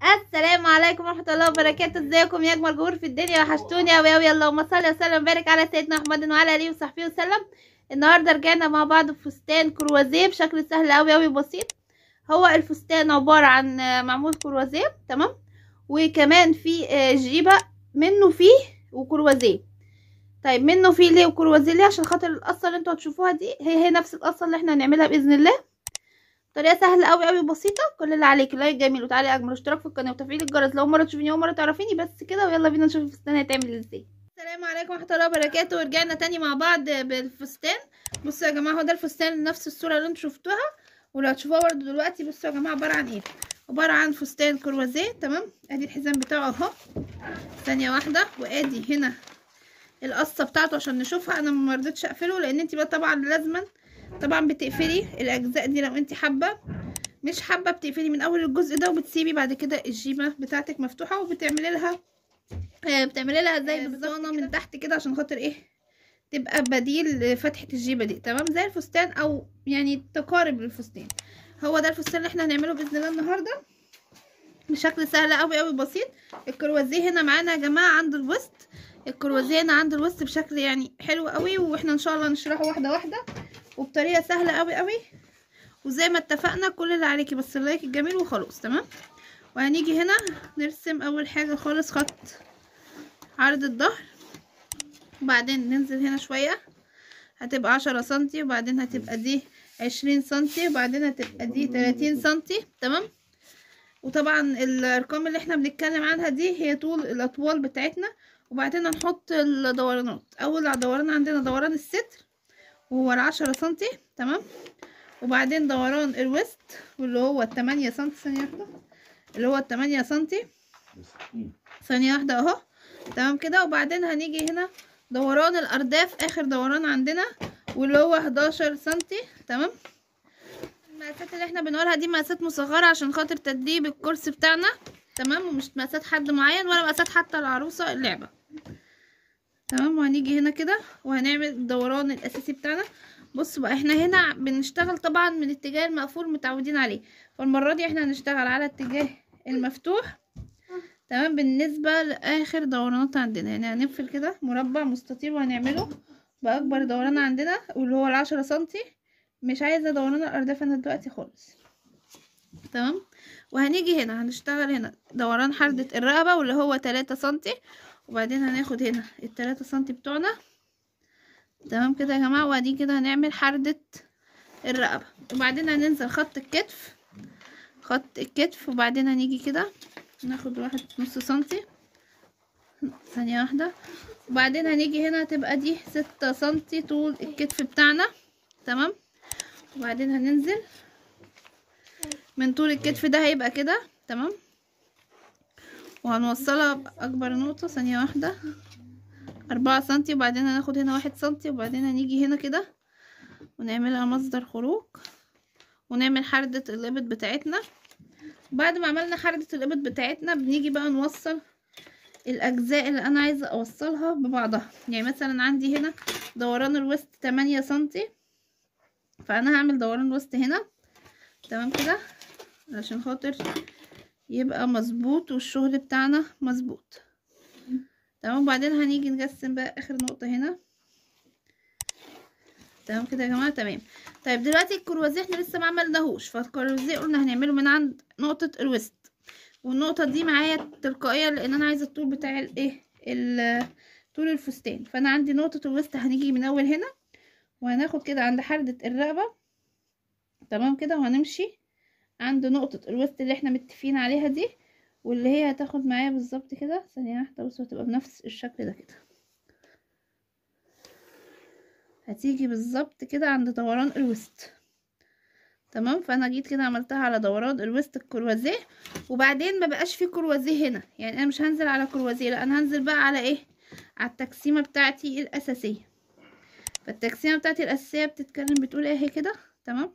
السلام عليكم ورحمة الله وبركاته ازيكم يا اجمل جمهور في الدنيا وحشتوني اوي اوي اللهم صل وسلم وبارك على سيدنا محمد وعلى اله وصحبه وسلم النهارده رجعنا مع بعض بفستان كروازيه بشكل سهل اوي اوي بسيط هو الفستان عبارة عن آه، معمول كروازيه تمام وكمان في آه، جيبة منه فيه وكروازيه طيب منه فيه ليه وكروازيه ليه عشان خاطر القصة اللي انتوا هتشوفوها دي هي هي نفس القصة اللي احنا هنعملها بإذن الله طريقه سهله قوي قوي بسيطه كل اللي عليك لايك جميل وتعالي اجمل اشتراك في القناه وتفعيل الجرس لو مره تشوفيني اول مره تعرفيني بس كده ويلا بينا نشوف الفستان هيتعمل ازاي السلام عليكم ورحمه الله وبركاته ورجعنا تاني مع بعض بالفستان بصوا يا جماعه هو ده الفستان نفس الصوره اللي انتوا شفتوها ولو هتشوفوها برده دلوقتي بصوا يا جماعه عباره عن ايه عباره عن فستان كروازيه تمام ادي الحزام بتاعه اهو ثانيه واحده وادي هنا القصه بتاعته عشان نشوفها انا ما رضيتش اقفله لان انت بقى طبعا لازما طبعا بتقفلي الاجزاء دي لو انت حابه مش حابه بتقفلي من اول الجزء ده وبتسيبي بعد كده الجيبه بتاعتك مفتوحه وبتعملي لها آه بتعملي لها زي بزانه من تحت كده عشان خاطر ايه تبقى بديل فتحه الجيبه دي تمام زي الفستان او يعني تقارب للفستان هو ده الفستان اللي احنا هنعمله باذن الله النهارده بشكل سهل قوي قوي بسيط الكروازيه هنا معانا يا جماعه عند الوسط الكروازيه هنا عند الوسط بشكل يعني حلو قوي واحنا ان شاء الله نشرحه واحده واحده وبطريقه سهله قوي قوي وزي ما اتفقنا كل اللي عليكي بس اللايك الجميل وخلاص تمام وهنيجي هنا نرسم اول حاجة خالص خط عرض الظهر وبعدين ننزل هنا شوية هتبقى عشرة سنتي وبعدين هتبقى دي عشرين سنتي وبعدين هتبقى دي تلاتين سنتي تمام وطبعا الارقام اللي احنا بنتكلم عنها دي هي طول الاطوال بتاعتنا وبعدين هنحط الدورانات اول دوران عندنا دوران الستر وهو العشرة سنتي تمام وبعدين دوران الوسط واللي هو التمانية سنتي ثانية واحدة اللي هو التمانية سنتي ثانية واحدة اهو تمام كده وبعدين هنيجي هنا دوران الارداف اخر دوران عندنا واللي هو 11 سنتي تمام المقاسات اللي احنا بنقولها دي مقاسات مصغرة عشان خاطر تدريب الكرسي بتاعنا تمام ومش مقاسات حد معين ولا مقاسات حتى العروسة اللعبة تمام وهنيجي هنا كده وهنعمل الدوران الاساسي بتاعنا بص بقى احنا هنا بنشتغل طبعا من الاتجاه المقفول متعودين عليه فالمرة دي احنا هنشتغل على الاتجاه المفتوح تمام بالنسبة لاخر دورانات عندنا يعني هنقفل كده مربع مستطيل وهنعمله باكبر دوران عندنا واللي هو العشرة سنتي مش عايزة دوران الارداف انا دلوقتي خالص تمام وهنيجي هنا هنشتغل هنا دوران حردة الرقبة واللي هو تلاتة سنتي وبعدين هناخد هنا التلاتة سنتي بتوعنا تمام كده يا جماعة وبعدين كده هنعمل حردة الرقبة وبعدين هننزل خط الكتف خط الكتف وبعدين هنيجي كده ناخد واحد نص سنتي ثانية واحدة وبعدين هنيجي هنا تبقى دي ستة سنتي طول الكتف بتاعنا تمام وبعدين هننزل من طول الكتف ده هيبقى كده تمام وهنوصلها بأكبر نقطة ثانية واحدة أربعة سنتي وبعدين هناخد هنا واحد سنتي وبعدين هنيجي هنا كده ونعملها مصدر خروج ونعمل حردة الإبط بتاعتنا بعد ما عملنا حردة الإبط بتاعتنا بنيجي بقى نوصل الأجزاء اللي أنا عايزة أوصلها ببعضها يعني مثلا عندي هنا دوران الوسط تمانية سنتي فأنا هعمل دوران الوسط هنا تمام كده علشان خاطر يبقى مظبوط والشغل بتاعنا مظبوط تمام وبعدين هنيجي نقسم بقى اخر نقطة هنا تمام كده يا جماعة تمام طيب دلوقتي الكروازيه احنا لسه ما عملناهوش فالكروازيه قلنا هنعمله من عند نقطة الوسط والنقطة دي معايا تلقائيا لان انا عايزة الطول بتاع الايه طول الفستان فانا عندي نقطة الوسط هنيجي من اول هنا وهناخد كده عند حردة الرقبة تمام كده وهنمشي عند نقطة الوسط اللي احنا متفقين عليها دي واللي هي هتاخد معايا بالظبط كده ثانية واحدة بصوا هتبقى بنفس الشكل ده كده هتيجي بالظبط كده عند دوران الوسط تمام فانا جيت كده عملتها على دوران الوسط الكروازيه وبعدين ما بقاش في كروازيه هنا يعني انا مش هنزل على كروازيه لا انا هنزل بقى على ايه على التقسيمه بتاعتي الاساسيه فالتقسيمه بتاعتي الاساسيه بتتكلم بتقول ايه كده تمام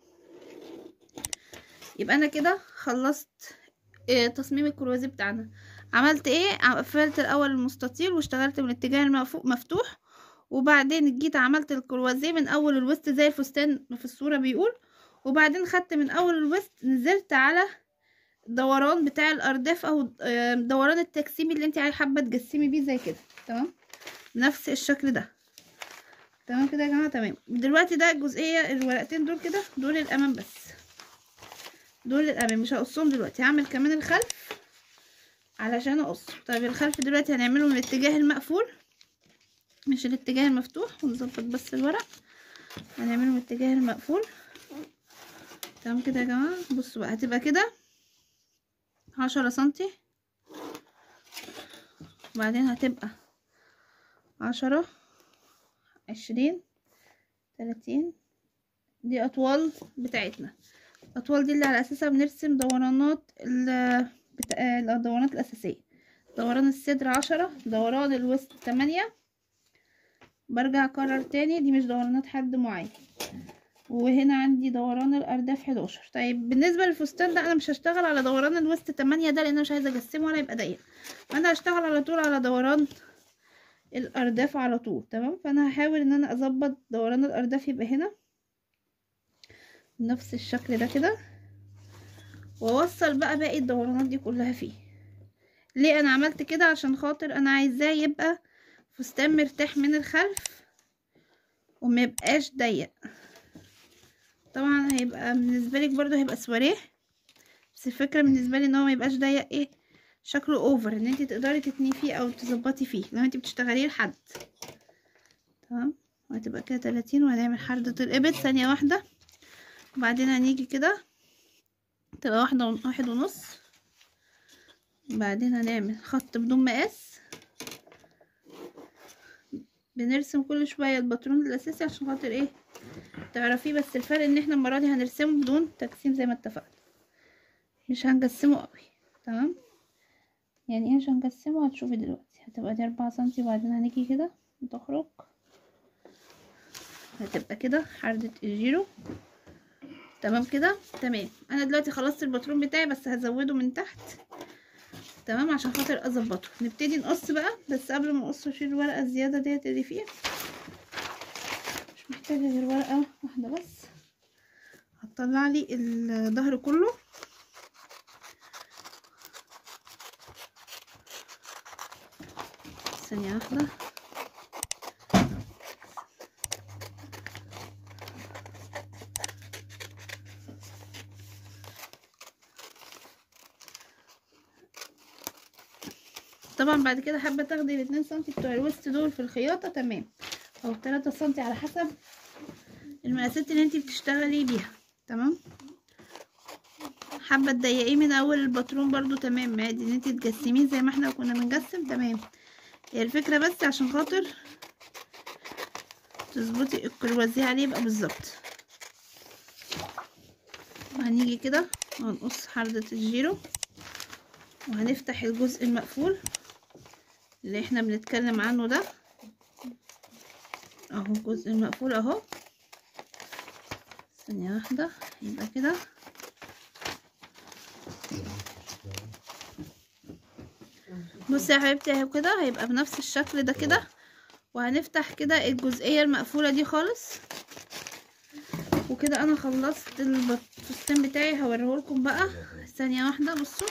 يبقى انا كده خلصت إيه تصميم الكروازيه بتاعنا عملت ايه قفلت الاول المستطيل واشتغلت من الاتجاه المفتوح وبعدين جيت عملت الكروازيه من اول الوسط زي الفستان في الصوره بيقول وبعدين خدت من اول الوسط نزلت على الدوران بتاع الارداف او آه، دوران التجسيمي اللي انت حابه تجسمي بيه زي كده تمام نفس الشكل ده تمام كده يا جماعه تمام دلوقتي ده الجزئيه الورقتين دول كده دول الامام بس دول الامام مش هقصهم دلوقتي هعمل كمان الخلف علشان اقص طيب الخلف دلوقتي هنعمله من الاتجاه المقفول مش الاتجاه المفتوح ونظبط بس الورق هنعمله من الاتجاه المقفول تمام كده يا جماعه بصوا بقى هتبقى كده عشرة سنتي وبعدين هتبقى عشرة عشرين تلاتين دي اطوال بتاعتنا الاطوال دي اللي على اساسها بنرسم دورانات ال بتا... الدورانات الاساسيه دوران الصدر عشرة دوران الوسط تمانية برجع اكرر تاني دي مش دورانات حد معين وهنا عندي دوران الارداف 11 طيب بالنسبه للفستان ده انا مش هشتغل على دوران الوسط 8 ده لان انا مش عايزه اجسمه ولا يبقى ضيق فانا هشتغل على طول على دوران الارداف على طول تمام فانا هحاول ان انا اظبط دوران الارداف يبقى هنا بنفس الشكل ده كده واوصل بقى باقي الدورانات دي كلها فيه ليه انا عملت كده عشان خاطر انا عايزاه يبقى فستان مرتاح من الخلف وما يبقاش ضيق طبعا هيبقى بالنسبه لك برضو هيبقى سواريه بس الفكره بالنسبه لي ان هو ما يبقاش ضيق ايه شكله اوفر ان انت تقدري تتني فيه او تظبطي فيه لو انت بتشتغليه لحد تمام وهتبقى كده 30 وهنعمل حردة الابط ثانيه واحده وبعدين هنيجي كده تبقى واحدة ون- واحد ونص بعدين هنعمل خط بدون مقاس بنرسم كل شوية الباترون الأساسي عشان خاطر ايه تعرفيه بس الفرق ان احنا المرة دي هنرسمه بدون تجسيم زي ما اتفقنا مش هنجسمه قوي تمام يعني ايه مش هنجسمه هتشوفي دلوقتي هتبقى دي أربعة سنتي وبعدين هنيجي كده وتخرج هتبقى كده حردة الجيرو تمام كده تمام انا دلوقتي خلصت الباترون بتاعي بس هزوده من تحت تمام عشان خاطر اظبطه نبتدي نقص بقى بس قبل ما نقص اشيل الورقه الزياده ديت اللي فيها مش محتاجه غير ورقه واحده بس هتطلع لي الظهر كله ثانيه واحده طبعا بعد كده حابه تاخدي الاتنين سنتي بتوع الوسط دول في الخياطه تمام او التلاتة سنتي على حسب المقاسات اللي انتي بتشتغلي بيها تمام حابه تضيقيه من اول الباترون برضو تمام عادي ان انتي تجسميه زي ما احنا كنا بنجسم تمام هي الفكره بس عشان خاطر تظبطي الكروازيه عليه يبقى بالظبط وهنيجي كده وهنقص حردة الجيرو وهنفتح الجزء المقفول اللي احنا بنتكلم عنه ده اهو الجزء المقفول اهو ثانية واحدة يبقى كده بصي يا حبيبتي اهو كده هيبقى بنفس الشكل ده كده وهنفتح كده الجزئية المقفولة دي خالص وكده انا خلصت الفستان بتاعي هوريهولكم بقى ثانية واحدة بصوا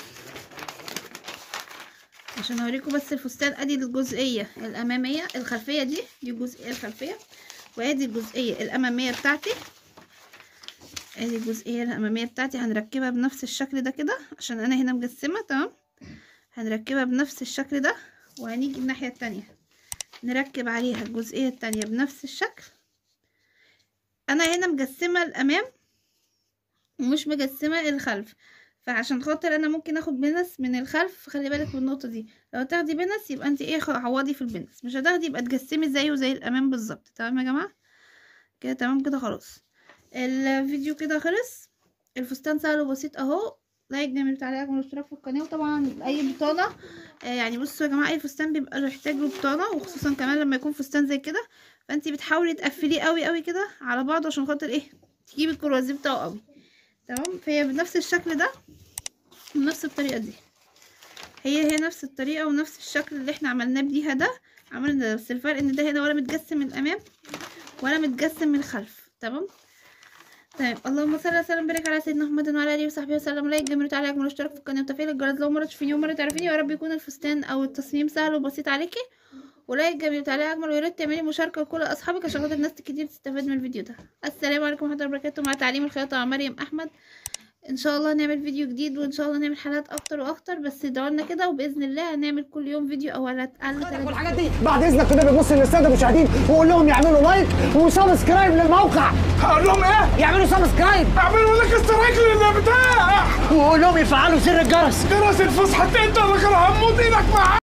عشان اوريكم بس الفستان ادي الجزئيه الاماميه الخلفيه دي دي الجزئيه الخلفيه وادي الجزئيه الاماميه بتاعتي ادي الجزئيه الاماميه بتاعتي هنركبها بنفس الشكل ده كده عشان انا هنا مجسمه تمام هنركبها بنفس الشكل ده وهنيجي الناحيه التانية نركب عليها الجزئيه التانية بنفس الشكل انا هنا مجسمه الامام ومش مجسمه الخلف فعشان خاطر انا ممكن اخد بنس من الخلف خلي بالك من النقطه دي لو تاخدي بنس يبقى انت ايه عوضي في البنس مش هتاخدي يبقى تجسمي زيه زي الامام بالظبط تمام يا جماعه كده تمام كده خلاص الفيديو كده خلص الفستان سهل وبسيط اهو لايك جميل تعليق والاشتراك في القناه وطبعا اي بطانه آه يعني بصوا يا جماعه اي فستان بيبقى محتاج له بطانه وخصوصا كمان لما يكون فستان زي كده فانت بتحاولي تقفليه قوي قوي كده على بعض عشان خاطر ايه تجيبي الكروازيه بتاعه قوي تمام فهي بنفس الشكل ده بنفس الطريقة دي هي هي نفس الطريقة ونفس الشكل اللي احنا عملناه بديها ده عملنا ده بس الفرق ان ده هنا ولا متجسم من الامام ولا متجسم من الخلف تمام طيب اللهم صل وسلم وبارك على سيدنا محمد وعلى اله وصحبه وسلم لايك جميل تعالى اجمل اشتراك في القناه وتفعيل الجرس لو مره تشوفيني ومره تعرفيني يا رب يكون الفستان او التصميم سهل وبسيط عليكي ولايك جميل تعالى اجمل ويا ريت تعملي مشاركه لكل اصحابك عشان خاطر الناس كتير تستفاد من الفيديو ده السلام عليكم ورحمه الله وبركاته مع تعليم الخياطه مع مريم احمد ان شاء الله نعمل فيديو جديد وان شاء الله نعمل حلقات اكتر واكتر بس ادعوا لنا كده وباذن الله هنعمل كل يوم فيديو او على الاقل تلاتة. والحاجات دي بعد اذنك كده بتبص للساده المشاهدين وقول لهم يعملوا لايك وسبسكرايب للموقع هقول لهم ايه؟ يعملوا سبسكرايب اعملوا لك استرايك للبتاع وقول لهم يفعلوا سر الجرس جرس الفسحة انت اللي كان هموت ايدك معاه